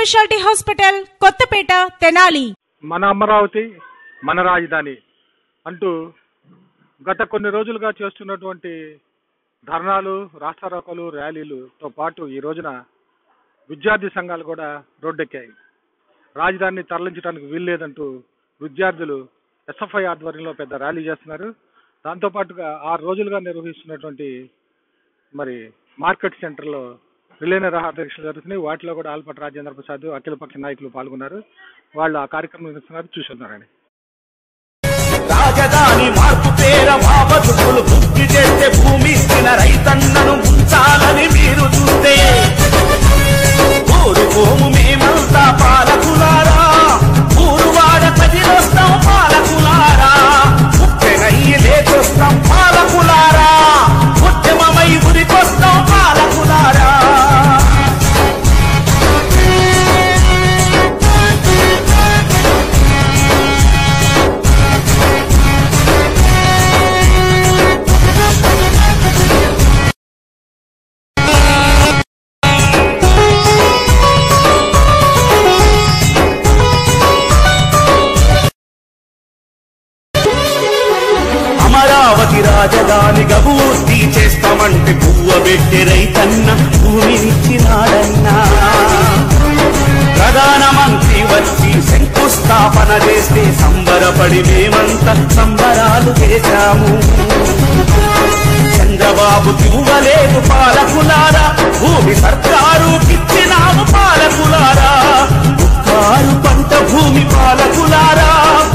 Speciality hospital Kothapeta Tenali మన అమరావతి మన రాజధాని అంటూ గత కొన్ని రోజులుగా చేస్తున్నటువంటి ధర్నాలు రాస్తారోకలు ర్యాలీలుతో పాటు ఈ రోజున విద్యార్థి సంఘాలు కూడా రోడ్డెక్కాయి రాజధానిని తరలించడానికి వీల్లేదంటూ విద్యార్థులు ఎస్ఎఫ్ఐ ఆధ్వర్యంలో పెద్ద ర్యాలీ చేస్తున్నారు దాంతోపాటుగా ఆరు రోజులుగా నిర్వహిస్తున్నటువంటి మరి మార్కెట్ సెంటర్లో రిలే నిరాహార దీక్షలు జరుగుతున్నాయి వాటిలో కూడా ఆల్పట్ రాజేంద్ర ప్రసాద్ అఖిలపక్ష నాయకులు పాల్గొన్నారు వాళ్ళు ఆ కార్యక్రమం నిర్వహిస్తున్నారు చూస్తున్నారండి రాజధాని మార్పు పేర మా బతుకులు బుద్ధి చేస్తే భూమి ఇచ్చిన రైతన్నను ఉంచాలని మీరు చూస్తే కోరుకోము మేమంతా పాలకులారా ఊరువాడ కదిలొస్తాం పాలకులారా ముప్పెనయ్యి లేచొస్తాం పాలకులారా ఉద్యమమై ఉరికొస్తాం పాలకులారా అమరావతి రాజధానిగా పూర్తి చేస్తామంటే పువ్వ పెట్టే రైతన్న భూమినిచ్చినాడన్నా ప్రధానమంత్రి వచ్చి శంకుస్థాపన చేస్తే సంబరపడి మేమంతా సంబరాలు చేశాము చంద్రబాబు ఇవ్వలేదు పాలకులారా భూమి సర్కారు ఇచ్చినాము పాలకులారా కారు పంట భూమి పాలకులారా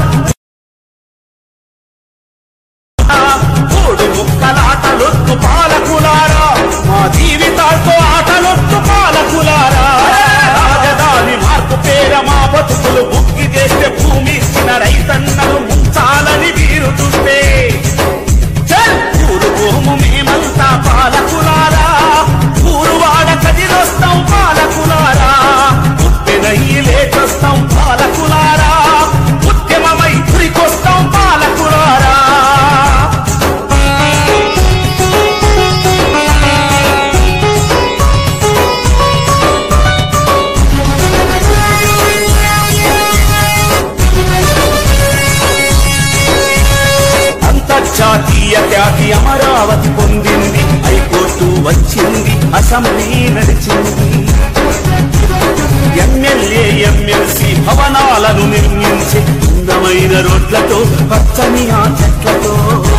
మూడు ముక్కలాటలొత్తు పాలకులారా మా జీవితాలతో ఆటలొత్తు పాలకులారా రాజధాని మార్పు పేర మా బతుకులు బుక్కి చేస్తే భూమి ఇచ్చిన రైతన్నలు ముంచాలని వీరు చూస్తే చల్! ఊరు భూము మేమంతా పాలకులారా ఊరు వాడ కదిలొస్తాం పాలకులారా పుట్టినయ్యి లేచొస్తాం పాలకులారా ఉద్యమమై ఉరికొస్తాం పాలకులారా అంతర్జాతీయ ఖ్యాతి అమరావతి పొందింది హైకోర్టు వచ్చింది అసెంబ్లీ నడిచింది ఎమ్మెల్యే ఎమ్మెల్సీ భవనాలను నిర్మించి అందమైన రోడ్లతో పచ్చని ఆ చెట్లతో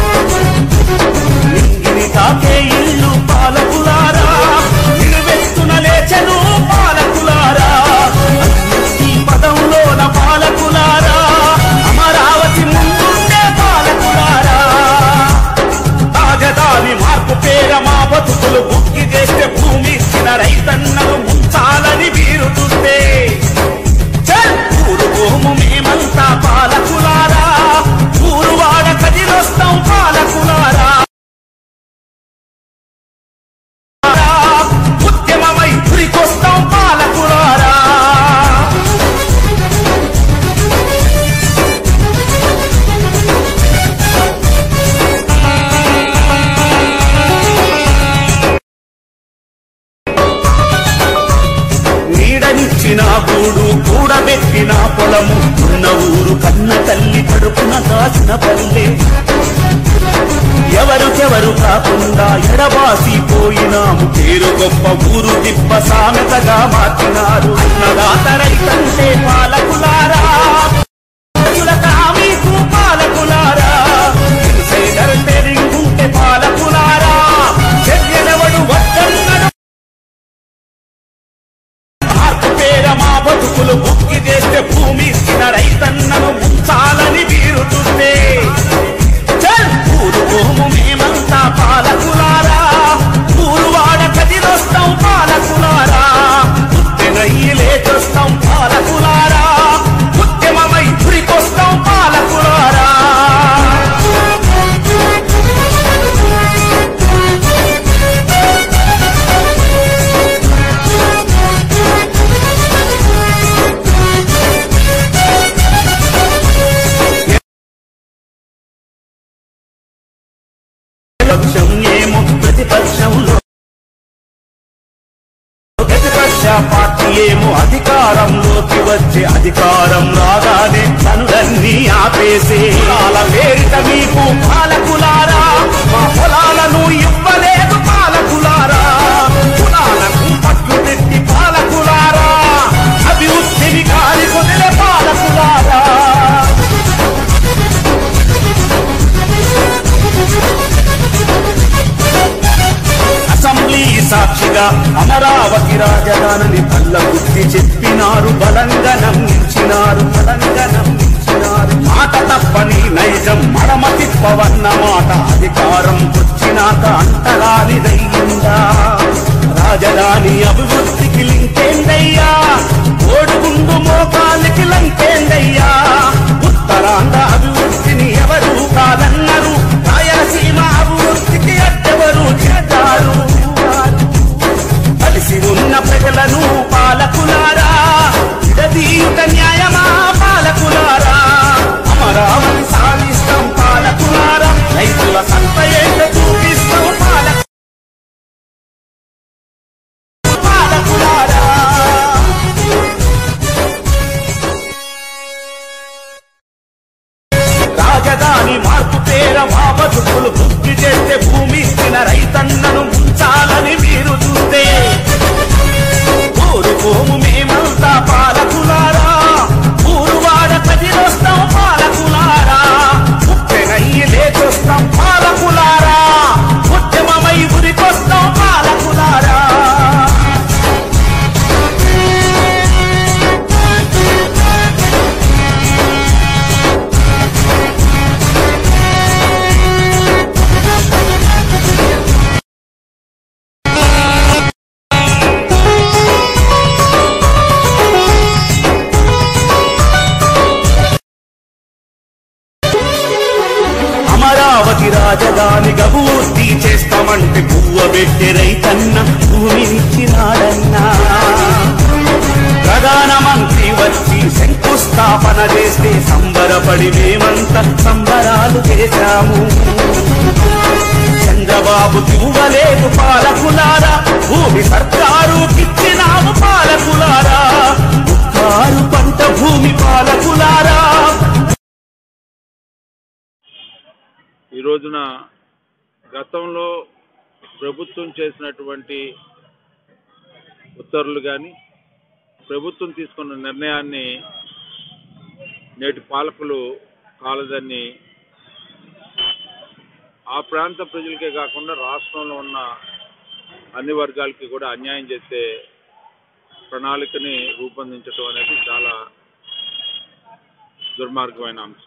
నింగిని తాకే ఇల్లు పాలకులారా నిలువెత్తున లేచెను పాలకులారా అన్నిటి పదంలోన పాలకులారా అమరావతి ముందుండే పాలకులారా రాజధాని మార్పు పేర మా బతుకులు బుక్కి చేస్తే భూమి ఇచ్చిన రైతన్నలు ముంచాలని వీరు చూస్తే చల్! ఊరు భూము మేమంతా పాలకులారా ఊరు వాడ కదిలొస్తాం పాలకులారా ఉద్యమమై ఉరికొస్తాం పాలకులారా నీడనిచ్చిన గూడు కూడబెట్టిన పొలము ఉన్న ఊరు కన్న తల్లి కడుపున కాసిన పల్లె ఎవరుకెవరు కాకుండా ఎడబాసి పోయినాము పేరు గొప్ప ఊరు దిబ్బ సామెతగా మార్చినారు అన్నదాత రైతంటే పాలకులారా ప్రజలకు హామీకు పాలకులారా ఇన్సైడర్ ట్రేడింగ్ ఉంటే పాలకులారా చర్యలవడు వద్దన్నడు మార్పు పేర మా బతుకులు బుక్కి చేస్తే భూమి ఇచ్చిన రైతన్నను ఉంచాలని వీరు చూస్తే చల్! ఊరు భూము మేమంతా పాలకులారా ఊరు వాడ కదిలొస్తాం పాలకులారా పుట్టినయ్యి లేచొస్తాం పాలకులారా ఉద్యమమై ఉరికొస్తాం పాలకులారా పక్షం ఏమో ప్రతిపక్షంలో ప్రతిపక్ష ప్రజా పార్టీ ఏమో అధికారంలోకి వచ్చే అధికారం రాగానే పనులన్నీ ఆపేసే కులాల పేరిట మీకు పాలకులారా మా పొలాలను ఇవ్వలేదు పాలకులారా కులాలకు పట్టు పెట్టి పాలకులారా అభివృద్ధిని కాలి కొదిలే పాలకులారా అసెంబ్లీ సాక్షిగా అమరావతి రాజధానిని పల్ల బుద్ధి చెప్పినారు బలంగా నమ్మించినారు బలంగా నమ్మించినారు మాట తప్పని నైజం మడమ తిప్పవన్న మాట అధికారం వచ్చినాక అంటరానిదయ్యిందా రాజధాని అభివృద్ధికి లింకేందయ్యా ఓడుగుండు మోకాలికి లంకేందయ్యా ఉత్తరాంధ్ర అభివృద్ధిని ఎవరు కాదన్నారు రాయలసీమ అభివృద్ధికి అడ్డెవరు చేశారు కలిసి ఉన్న ప్రజలను పాలకులారా విడదీయుట న్యాయమా పాలకులారా అమరావతి సాధిస్తాం పాలకులారా రైతుల సంత ఏంటో చూపిస్తాం పాలక పాలకులారా రాజధాని మార్పు పేర మా బతుకులు బుద్ధి చేస్తే భూమి ఇచ్చిన రైతన్నను ఉంచాలని మీరు చూస్తే కోరుకోము మేమంతా పాలకులారా ఊరువాడ కదిలొస్తాం పాలకులారా ఉప్పెనయ్యి లేచొస్తాం పాలకులారా ఉద్యమమై ఉరికొస్తాం పాలకులారా అమరావతి రాజధాని గబూర్తి చేస్తామంటే పువ్వ పెట్టే రైతన్న భూమినిచ్చినాడన్నా ప్రధానమంత్రి వచ్చి శంకుస్థాపన చేస్తే సంబరపడి మేమంతా సంబరాలు చేశాము చంద్రబాబు తివ్వలేదు పాలకులారా భూమి సర్కారు కిచ్చినాము పాలకులారా కారు పంట భూమి పాలకులారా ఈ రోజున గతంలో ప్రభుత్వం చేసినటువంటి ఉత్తర్వులు కానీ ప్రభుత్వం తీసుకున్న నిర్ణయాన్ని నేటి పాలకులు కాలదని ఆ ప్రాంత ప్రజలకే కాకుండా రాష్ట్రంలో ఉన్న అన్ని వర్గాలకి కూడా అన్యాయం చేసే ప్రణాళికని రూపొందించడం అనేది చాలా దుర్మార్గమైన అంశం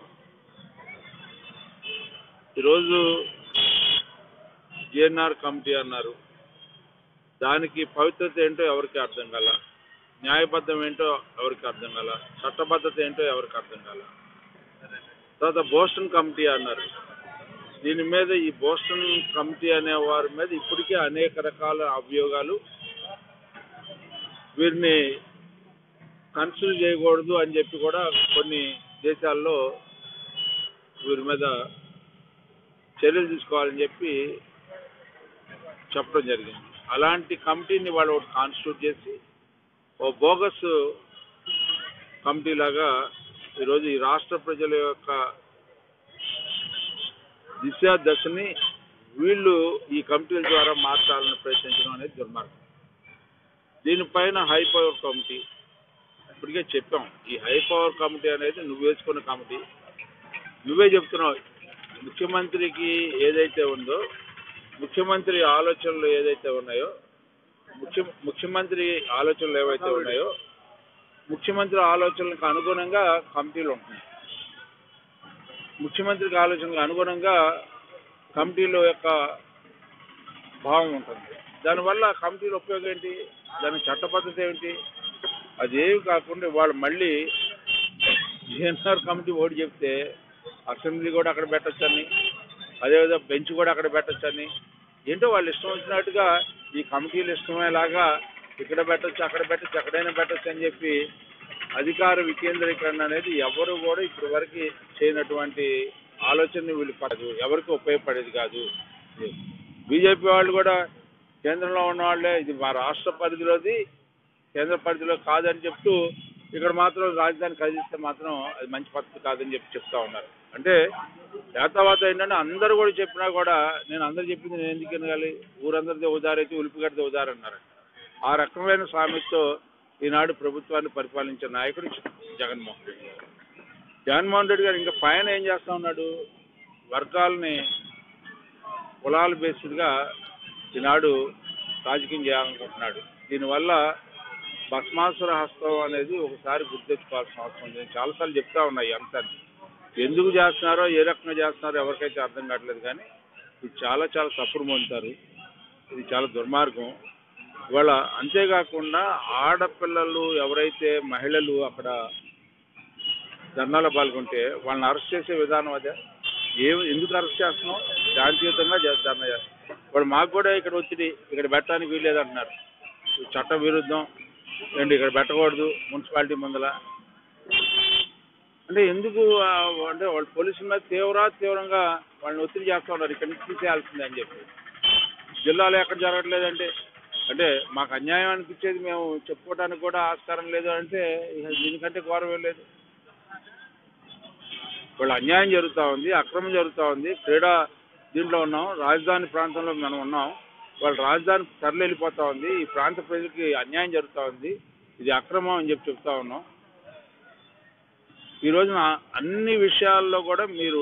ఈరోజు జిఎన్ఆర్ కమిటీ అన్నారు దానికి పవిత్రత ఏంటో ఎవరికి అర్థం కాల న్యాయబద్ధం ఏంటో ఎవరికి అర్థం కాల చట్టబద్ధత ఏంటో ఎవరికి అర్థం కాల తర్వాత బోస్టన్ కమిటీ అన్నారు దీని మీద ఈ బోస్టన్ కమిటీ అనే వారి మీద ఇప్పటికే అనేక రకాల అభియోగాలు వీరిని కన్సిడర్ చేయకూడదు అని చెప్పి కూడా కొన్ని దేశాల్లో వీరి మీద చర్యలు తీసుకోవాలని చెప్పి చెప్పడం జరిగింది అలాంటి కమిటీని వాళ్ళు ఒకటి కాన్స్టిట్యూట్ చేసి ఓ బోగస్ కమిటీ లాగా ఈరోజు ఈ రాష్ట్ర ప్రజల యొక్క దిశ దశని వీళ్ళు ఈ కమిటీల ద్వారా మార్చాలని ప్రయత్నించడం అనేది దుర్మార్గం దీనిపైన హై పవర్ కమిటీ ఇప్పటికే చెప్పాం ఈ హై పవర్ కమిటీ అనేది నువ్వు వేసుకున్న కమిటీ నువ్వే చెప్తున్నావు ముఖ్యమంత్రికి ఏదైతే ఉందో ముఖ్యమంత్రి ఆలోచనలు ఏదైతే ఉన్నాయో ముఖ్య ముఖ్యమంత్రి ఆలోచనలు ఏవైతే ఉన్నాయో ముఖ్యమంత్రి ఆలోచనలకు అనుగుణంగా కమిటీలు ఉంటున్నాయి ముఖ్యమంత్రికి ఆలోచనలకు అనుగుణంగా కమిటీల యొక్క భావం ఉంటుంది దానివల్ల కమిటీల ఉపయోగం ఏంటి దాని చట్టపద్ధతి ఏమిటి అదేమి కాకుండా వాళ్ళు మళ్ళీ జిఎన్ఆర్ కమిటీ ఓడి చెప్తే అసెంబ్లీ కూడా అక్కడ పెట్టొచ్చని అదేవిధంగా బెంచ్ కూడా అక్కడ పెట్టొచ్చని ఏంటో వాళ్ళు ఇష్టం వచ్చినట్టుగా ఈ కమిటీలు ఇష్టమేలాగా ఇక్కడ పెట్టొచ్చు అక్కడ పెట్టొచ్చు ఎక్కడైనా పెట్టొచ్చు అని చెప్పి అధికార వికేంద్రీకరణ అనేది ఎవరు కూడా ఇప్పటి వరకు చేయనటువంటి ఆలోచన వీళ్ళు పడదు ఎవరికి ఉపయోగపడేది కాదు బీజేపీ వాళ్ళు కూడా కేంద్రంలో ఉన్న వాళ్ళే ఇది మా రాష్ట్ర పరిధిలోది కేంద్ర పరిధిలో కాదని చెప్తూ ఇక్కడ మాత్రం రాజధాని కదిలిస్తే మాత్రం అది మంచి పద్ధతి కాదని చెప్పి చెప్తా ఉన్నారు అంటే చేతవాత ఏంటంటే అందరూ కూడా చెప్పినా కూడా నేను అందరు చెప్పింది నేను ఎందుకు వినగాలి ఊరందరిది ఉదారైతే ఉలిపిగడితే ఉదారన్నారు ఆ రకమైన సామెతో ఈనాడు ప్రభుత్వాన్ని పరిపాలించే నాయకుడు జగన్మోహన్ రెడ్డి గారు జగన్మోహన్ రెడ్డి గారు ఇంకా పైన ఏం చేస్తా ఉన్నాడు వర్గాల్ని కులాల బేస్డ్గా ఈనాడు రాజకీయం చేయాలనుకుంటున్నాడు దీనివల్ల భస్మాసుర హస్తం అనేది ఒకసారి గుర్తెచ్చుకోవాల్సిన అవసరం ఉంది నేను చాలాసార్లు చెప్తా ఉన్నాయి ఈ అంశాన్ని ఎందుకు చేస్తున్నారో ఏ రకంగా చేస్తున్నారో ఎవరికైతే అర్థం కావట్లేదు కానీ ఇది చాలా చాలా తప్పుడు పొందుతారు ఇది చాలా దుర్మార్గం ఇవాళ అంతేకాకుండా ఆడపిల్లలు ఎవరైతే మహిళలు అక్కడ ధర్నాలో పాల్గొంటే వాళ్ళని అరెస్ట్ చేసే విధానం అదే ఏ ఎందుకు అరెస్ట్ చేస్తున్నాం శాంతియుతంగా చే- ధర్నా చేస్తాం ఇప్పుడు మాకు కూడా ఇక్కడ ఒత్తిడి ఇక్కడ పెట్టడానికి వీల్లేదు అంటున్నారు ఇది చట్ట విరుద్ధం ఏంటి ఇక్కడ పెట్టకూడదు మున్సిపాలిటీ ముందల అంటే ఎందుకు ఆ, అంటే వాళ్ళు పోలీసుల మీద తీవ్ర తీవ్రంగా వాళ్ళని ఒత్తిడి చేస్తూ ఉన్నారు ఇక్కడ నుంచి తీసేయాల్సిందే అని చెప్పి జిల్లాలో ఎక్కడ జరగట్లేదంటే అంటే మాకు అన్యాయం అనిపించేది మేము చెప్పుకోవడానికి కూడా ఆస్కారం లేదు అంటే ఇక దీనికంటే గౌరవం లేదు వాళ్ళ అన్యాయం జరుగుతూ ఉంది అక్రమం జరుగుతూ ఉంది క్రీడా దీంట్లో ఉన్నాం రాజధాని ప్రాంతంలో మనం ఉన్నాం వాళ్ళ రాజధాని తరలి వెళ్ళిపోతా ఉంది ఈ ప్రాంత ప్రజలకి అన్యాయం జరుగుతూ ఉంది ఇది అక్రమం అని చెప్పి చెప్తా ఉన్నాం ఈ రోజున అన్ని విషయాల్లో కూడా మీరు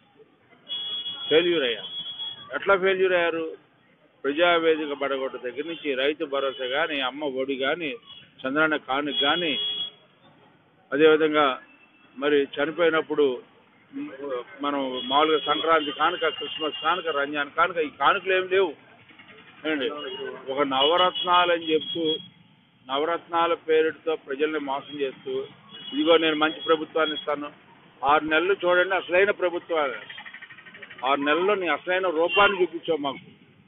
ఫెయిల్యూర్ అయ్యారు ఎట్లా ఫెయిల్యూర్ అయ్యారు ప్రజావేదిక బడగొట్ట దగ్గర నుంచి రైతు భరోసా కానీ అమ్మ ఒడి కానీ చంద్రన్న కానుక కానీ అదేవిధంగా మరి చనిపోయినప్పుడు మ్, మనం మామూలుగా సంక్రాంతి కానుక క్రిస్మస్ కానుక రంజాన్ కానుక ఈ కానుకలు ఏం లేవు ఏమండి ఒక నవరత్నాలు అని చెప్తూ నవరత్నాల పేరుతో ప్రజల్ని మోసం చేస్తూ ఇదిగో నేను మంచి ప్రభుత్వాన్ని ఇస్తాను ఆరు నెలలు చూడండి అసలైన ప్రభుత్వాన్ని ఆరు నెలల్లో నీ అసలైన రూపాన్ని చూపించావు మాకు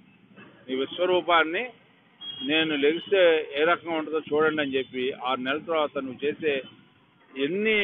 నీ విశ్వరూపాన్ని నేను లెగిస్తే ఏ రకంగా ఉంటుందో చూడండి అని చెప్పి ఆరు నెలల తర్వాత నువ్వు చేసే ఎన్ని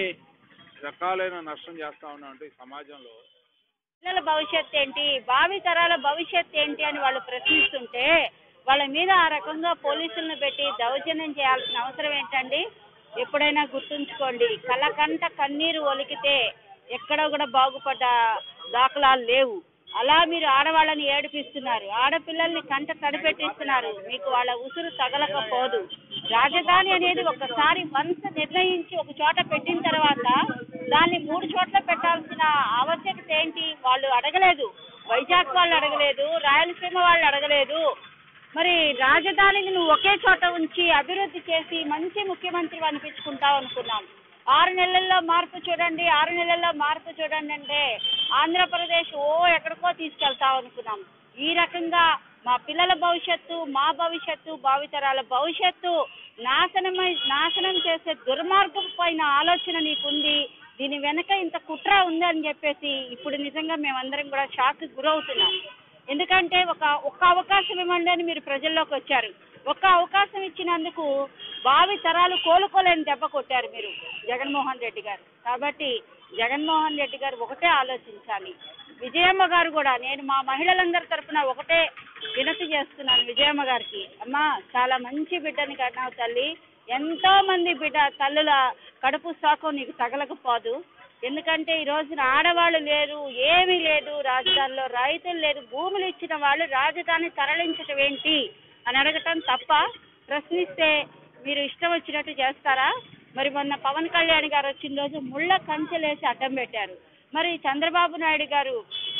రకాలైన నష్టం చేస్తా ఉన్నావు అంటే ఈ సమాజంలో పిల్లల భవిష్యత్ ఏంటి భావి తరాల భవిష్యత్ ఏంటి అని వాళ్ళు ప్రశ్నిస్తుంటే వాళ్ళ మీద ఆ రకంగా పోలీసులను పెట్టి దౌర్జన్యం చేయాల్సిన అవసరం ఏంటండి ఎప్పుడైనా గుర్తుంచుకోండి కళ్ళకంట కన్నీరు ఒలికితే ఎక్కడ కూడా బాగుపడ్డ దాఖలాలు లేవు అలా మీరు ఆడవాళ్ళని ఏడిపిస్తున్నారు ఆడపిల్లల్ని కంట తడిపెట్టిస్తున్నారు మీకు వాళ్ళ ఉసురు తగలకపోదు రాజధాని అనేది ఒకసారి వంశ నిర్ణయించి ఒక చోట పెట్టిన తర్వాత దాన్ని మూడు చోట్ల పెట్టాల్సిన ఆవశ్యకత ఏంటి వాళ్ళు అడగలేదు వైజాగ్ వాళ్ళు అడగలేదు రాయలసీమ వాళ్ళు అడగలేదు మరి రాజధానిని నువ్వు ఒకే చోట ఉంచి అభివృద్ధి చేసి మంచి ముఖ్యమంత్రి అనిపించుకుంటావు అనుకున్నాం ఆరు నెలల్లో మార్పు చూడండి ఆరు నెలల్లో మార్పు చూడండి అంటే ఆంధ్రప్రదేశ్ ఓ ఎక్కడికో తీసుకెళ్తావు అనుకున్నాం ఈ రకంగా మా పిల్లల భవిష్యత్తు మా భవిష్యత్తు భావితరాల భవిష్యత్తు నాశనమై నాశనం చేసే దుర్మార్గం పైన ఆలోచన నీకుంది దీని వెనక ఇంత కుట్ర ఉంది అని చెప్పేసి ఇప్పుడు నిజంగా మేమందరం కూడా షాక్ గురవుతున్నాం ఎందుకంటే ఒక ఒక్క అవకాశం ఇవ్వండి అని మీరు ప్రజల్లోకి వచ్చారు ఒక్క అవకాశం ఇచ్చినందుకు భావి తరాలు కోలుకోలేని దెబ్బ కొట్టారు మీరు జగన్మోహన్ రెడ్డి గారు కాబట్టి జగన్మోహన్ రెడ్డి గారు ఒకటే ఆలోచించాలి విజయమ్మ గారు కూడా నేను మా మహిళలందరి తరపున ఒకటే వినతి చేస్తున్నాను విజయమ్మ గారికి అమ్మా చాలా మంచి బిడ్డని కన్నావు తల్లి ఎంతో మంది బిడ్డ తల్లుల కడుపు సాకం నీకు తగలకపోదు ఎందుకంటే ఈ రోజున ఆడవాళ్ళు లేరు ఏమీ లేదు రాజధానిలో రైతులు లేరు భూములు ఇచ్చిన వాళ్ళు రాజధాని తరలించటం ఏంటి అని అడగటం తప్ప ప్రశ్నిస్తే మీరు ఇష్టం వచ్చినట్టు చేస్తారా మరి మొన్న పవన్ కళ్యాణ్ గారు వచ్చిన రోజు ముళ్ళ కంచెలేసి అడ్డం పెట్టారు మరి చంద్రబాబు నాయుడు గారు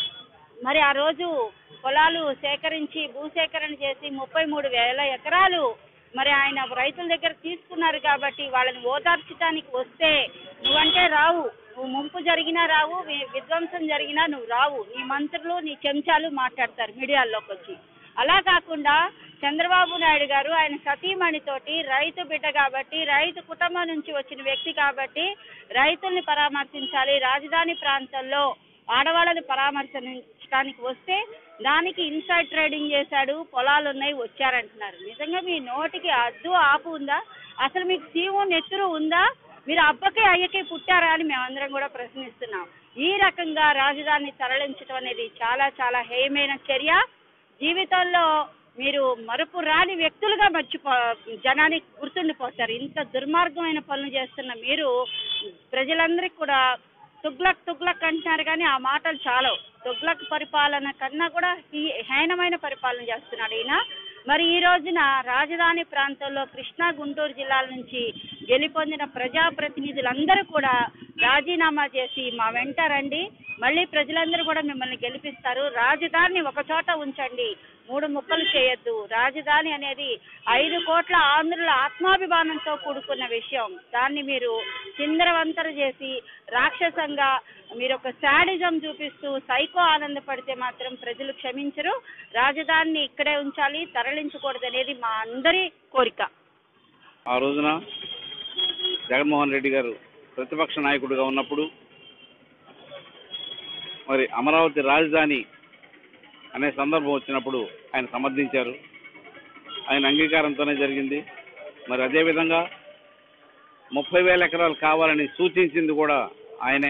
మరి ఆ రోజు పొలాలు సేకరించి భూసేకరణ చేసి ముప్పై మూడు వేల ఎకరాలు మరి ఆయన రైతుల దగ్గర తీసుకున్నారు కాబట్టి వాళ్ళని ఓదార్చడానికి వస్తే నువ్వంటే రావు నువ్వు ముంపు జరిగినా రావు వి- విధ్వంసం జరిగినా నువ్వు రావు నీ మంత్రులు నీ చెంచాలు మాట్లాడతారు మీడియాల్లోకి వచ్చి అలా కాకుండా చంద్రబాబు నాయుడు గారు ఆయన సతీమణితోటి రైతు బిడ్డ కాబట్టి రైతు కుటుంబం నుంచి వచ్చిన వ్యక్తి కాబట్టి రైతుల్ని పరామర్శించాలి రాజధాని ప్రాంతంలో ఆడవాళ్ళని పరామర్శించడానికి వస్తే దానికి ఇన్సైడ్ ట్రేడింగ్ చేశాడు పొలాలు ఉన్నాయి వచ్చారంటున్నారు నిజంగా మీ నోటికి అద్దు ఆపు ఉందా అసలు మీకు సీము నెత్తురు ఉందా మీరు అబ్బకే అయ్యకే పుట్టారా అని మేమందరం కూడా ప్రశ్నిస్తున్నాం ఈ రకంగా రాజధాని తరలించడం అనేది చాలా చాలా హేయమైన చర్య జీవితంలో మీరు మరుపు రాని వ్యక్తులుగా మర్చిపో జనానికి గుర్తుండిపోతారు ఇంత దుర్మార్గమైన పనులు చేస్తున్న మీరు ప్రజలందరికీ కూడా తుగ్లక్ తుగ్లక్ అంటున్నారు కానీ ఆ మాటలు చాలవు తుగ్లక్ పరిపాలన కన్నా కూడా హీ- హీనమైన పరిపాలన చేస్తున్నాడు ఈయన మరి ఈ రోజున రాజధాని ప్రాంతంలో కృష్ణా గుంటూరు జిల్లాల నుంచి గెలుపొందిన ప్రజాప్రతినిధులందరూ కూడా రాజీనామా చేసి మా వెంట రండి మళ్ళీ ప్రజలందరూ కూడా మిమ్మల్ని గెలిపిస్తారు రాజధానిని ఒక చోట ఉంచండి మూడు ముక్కలు చేయొద్దు రాజధాని అనేది ఐదు కోట్ల ఆంధ్రుల ఆత్మాభిమానంతో కూడుకున్న విషయం దాన్ని మీరు చిందరవంతర చేసి రాక్షసంగా మీరు ఒక శాడిజం చూపిస్తూ సైకో ఆనందపడితే మాత్రం ప్రజలు క్షమించరు రాజధానిని ఇక్కడే ఉంచాలి తరలించకూడదు అనేది మా అందరి కోరిక ఆ రోజున జగన్మోహన్ రెడ్డి గారు ప్రతిపక్ష నాయకుడిగా ఉన్నప్పుడు మరి అమరావతి రాజధాని అనే సందర్భం వచ్చినప్పుడు ఆయన సమర్థించారు ఆయన అంగీకారంతోనే జరిగింది మరి అదేవిధంగా ముప్పై వేల ఎకరాలు కావాలని సూచించింది కూడా ఆయనే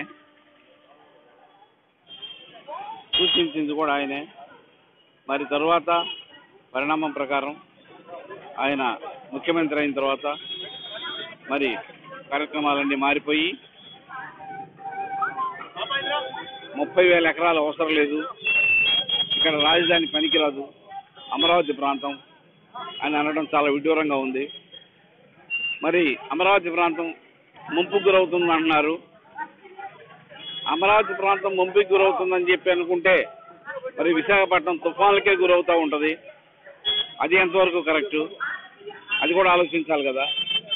సూచించింది కూడా ఆయనే మరి తరువాత పరిణామం ప్రకారం ఆయన ముఖ్యమంత్రి అయిన తర్వాత మరి కార్యక్రమాలన్నీ మారిపోయి ముప్పై వేల ఎకరాలు అవసరం లేదు ఇక్కడ రాజధాని పనికిరాదు అమరావతి ప్రాంతం అని అనడం చాలా విడ్డూరంగా ఉంది మరి అమరావతి ప్రాంతం ముంపుకు గురవుతుంది అంటున్నారు అమరావతి ప్రాంతం ముంపుకు గురవుతుందని చెప్పి అనుకుంటే మరి విశాఖపట్నం తుఫాన్లకే గురవుతూ ఉంటుంది అది ఎంతవరకు కరెక్టు అది కూడా ఆలోచించాలి కదా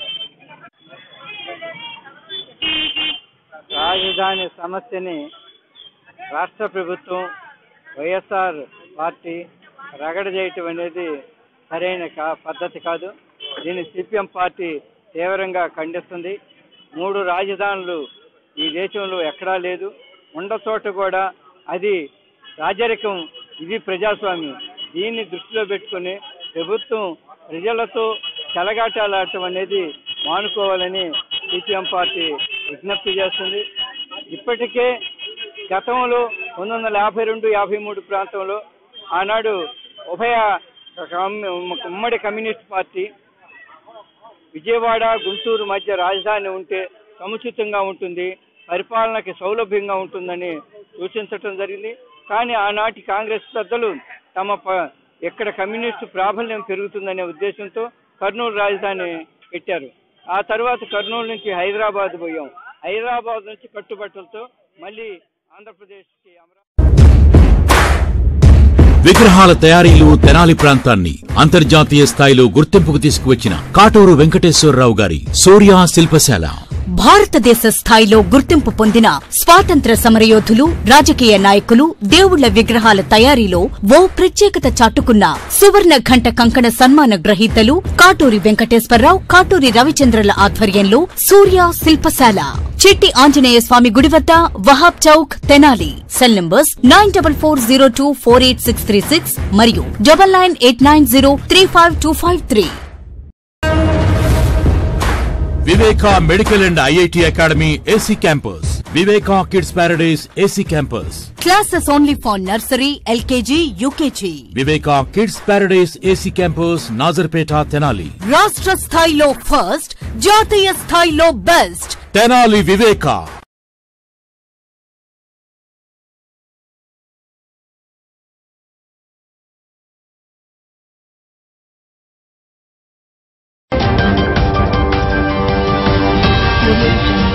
రాజధాని సమస్యని రాష్ట్ర ప్రభుత్వం వైఎస్ఆర్ పార్టీ రగడ చేయటం అనేది సరైన కా పద్ధతి కాదు దీన్ని సిపిఎం పార్టీ తీవ్రంగా ఖండిస్తుంది మూడు రాజధానులు ఈ దేశంలో ఎక్కడా లేదు ఉన్న చోట కూడా అది రాజరికం ఇది ప్రజాస్వామ్యం దీన్ని దృష్టిలో పెట్టుకుని ప్రభుత్వం ప్రజలతో చెలగాటాలాడటం అనేది మానుకోవాలని సిపిఎం పార్టీ విజ్ఞప్తి చేస్తుంది ఇప్పటికే గతంలో పంతొమ్మిది వందల యాభై రెండు యాభై మూడు ప్రాంతంలో ఆనాడు ఉభయ కమ్యూ- ఉమ్మడి కమ్యూనిస్ట్ పార్టీ విజయవాడ గుంటూరు మధ్య రాజధాని ఉంటే సముచితంగా ఉంటుంది పరిపాలనకి సౌలభ్యంగా ఉంటుందని సూచించటం జరిగింది కానీ ఆనాటి కాంగ్రెస్ పెద్దలు తమ ప- ఎక్కడ కమ్యూనిస్టు ప్రాబల్యం పెరుగుతుందనే ఉద్దేశంతో కర్నూలు రాజధాని పెట్టారు ఆ తర్వాత కర్నూలు నుంచి హైదరాబాద్ పోయాం హైదరాబాద్ నుంచి కట్టుబట్టలతో మళ్ళీ ఆంధ్రప్రదేశ్కి అమరావతి విగ్రహాల తయారీలు తెనాలి ప్రాంతాన్ని అంతర్జాతీయ స్థాయిలో గుర్తింపుకు తీసుకువచ్చిన కాటూరు వెంకటేశ్వరరావు గారి సూర్య శిల్పశాల భారతదేశ స్థాయిలో గుర్తింపు పొందిన స్వాతంత్ర సమరయోధులు రాజకీయ నాయకులు దేవుళ్ల విగ్రహాల తయారీలో ఓ ప్రత్యేకత చాటుకున్న సువర్ణ ఘంట కంకణ సన్మాన గ్రహీతలు కాటూరి వెంకటేశ్వరరావు కాటూరి రవిచంద్రల ఆధ్వర్యంలో సూర్య శిల్పశాల చిట్టి ఆంజనేయ స్వామి గుడి వద్ద Wahab Chowk Tenali cell numbers nine double four zero two four eight six three six మరియు double nine eight nine zero three five two five three Viveka medical and IIT academy AC campus Viveka kids paradise AC campus classes only for nursery LKG UKG Viveka kids paradise AC campus Nazarpet Tenali రాష్ట్ర స్థాయిలో first జాతీయ స్థాయిలో best Tenali Viveka Audio Jungle.